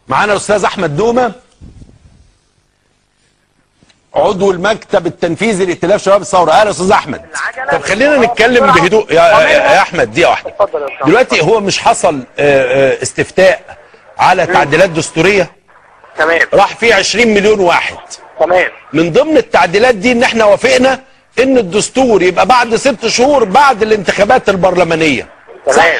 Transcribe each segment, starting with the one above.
معانا الاستاذ احمد دومه عضو المكتب التنفيذي لائتلاف شباب الثوره اهلا استاذ احمد طب خلينا نتكلم بهدوء يا, يا, يا احمد دقيقه واحده اتفضل يا أستاذ. دلوقتي هو مش حصل آه، آه، استفتاء على تعديلات دستوريه تمام راح فيه 20 مليون واحد تمام من ضمن التعديلات دي ان احنا وافقنا ان الدستور يبقى بعد ست شهور بعد الانتخابات البرلمانيه تمام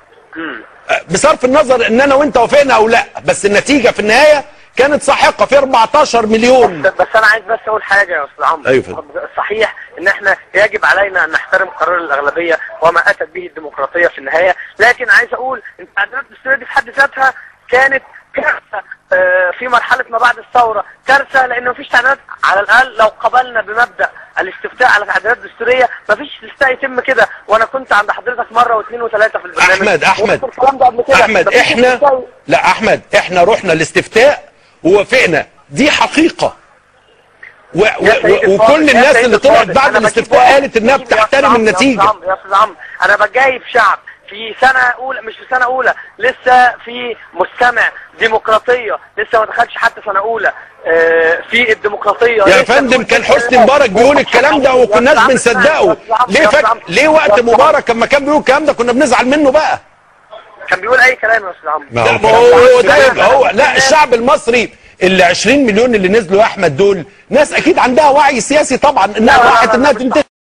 آه، بصرف النظر ان انا وانت وافقنا او لا بس النتيجه في النهايه كانت ساحقه في 14 مليون بس انا عايز بس اقول حاجه يا استاذ عمرو أيوة فندم. صحيح ان احنا يجب علينا ان نحترم قرار الاغلبيه وما اتت به الديمقراطيه في النهايه لكن عايز اقول ان التعديلات الدستوريه دي في حد ذاتها كانت كارثه آه، في مرحله ما بعد الثوره كارثه لان مفيش تعديلات على الاقل لو قبلنا بمبدا الاستفتاء على تعديلات دستوريه مفيش استفتاء يتم كده وانا كنت عند حضرتك مره واثنين وثلاثه في البرنامج احمد احمد وقلت الكلام ده قبل كده. احمد مفيش احنا استفتاء لا احمد احنا رحنا الاستفتاء ووافقنا دي حقيقه و و يا سيدي و وكل الفاضل، يا الناس سيدي اللي طلعت الفاضل، بعد أنا بجيب الاستفتاء واحد- قالت انها يا أستاذ بتحترم عمرو، النتيجه يا أستاذ عمرو، يا استاذ عمرو انا بجايب شعب في سنه اولى مش في سنه اولى لسه في مستمع ديمقراطيه لسه ما دخلش حتى سنه اولى آه، في الديمقراطيه يا لسه فندم في- كان حسني مبارك بيقول الكلام ده وكناش يا أستاذ بنصدقه عمرو، يا أستاذ ليه عمرو، فك... يا أستاذ ليه عمرو، وقت يا أستاذ عمرو. مبارك لما كان بيقول الكلام ده كنا بنزعل منه بقى كان بيقول اي كلام يا استاذ عمرو لا ما هو ده يبقى هو لا الشعب المصري ال 20 مليون اللي نزلوا يا احمد دول ناس اكيد عندها وعي سياسي طبعا انها لا، لا، راحت لا، انها لا، تنتخب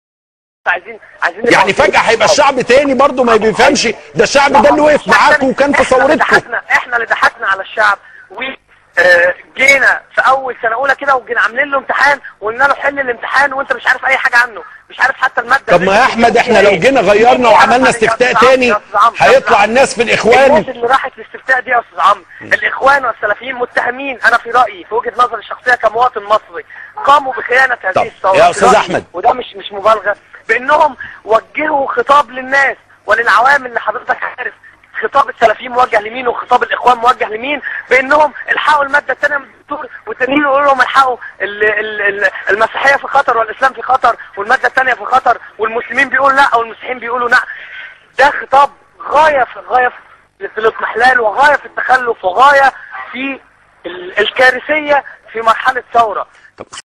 عايزين عايزين نبقى يعني فجأة هيبقى الشعب تاني برضه ما بيفهمش ده الشعب ده اللي وقف معاكم وكان في احنا اللي ثورتكم ضحكنا احنا اللي ضحكنا على الشعب و آه، جينا في اول سنه اولى كده وجينا عاملين له امتحان وقلنا له حل الامتحان وانت مش عارف اي حاجه عنه مش عارف حتى الماده طب ما يا احمد احنا لو جينا غيرنا وعملنا استفتاء تاني هيطلع الناس في الاخوان الناس اللي راحت الاستفتاء دي يا استاذ عمرو الاخوان والسلفيين متهمين انا في رايي في وجهه نظري الشخصيه كمواطن مصري قاموا بخيانه طب، هذه الثوره يا في أستاذ رأيي، أحمد. وده مش مش مبالغه بانهم وجهوا خطاب للناس وللعوام اللي حضرتك عارف خطاب السلفيين موجه لمين وخطاب الاخوان موجه لمين بانهم الحقوا الماده الثانيه من الدستور والتانيين يقولوا لهم الحقوا ال- ال- ال- المسيحيه في خطر والاسلام في خطر والماده الثانيه في خطر والمسلمين بيقولوا لا والمسيحيين بيقولوا لا ده خطاب غايه في غايه في في الاضمحلال وغايه في التخلف وغايه في ال- الكارثيه في مرحله ثوره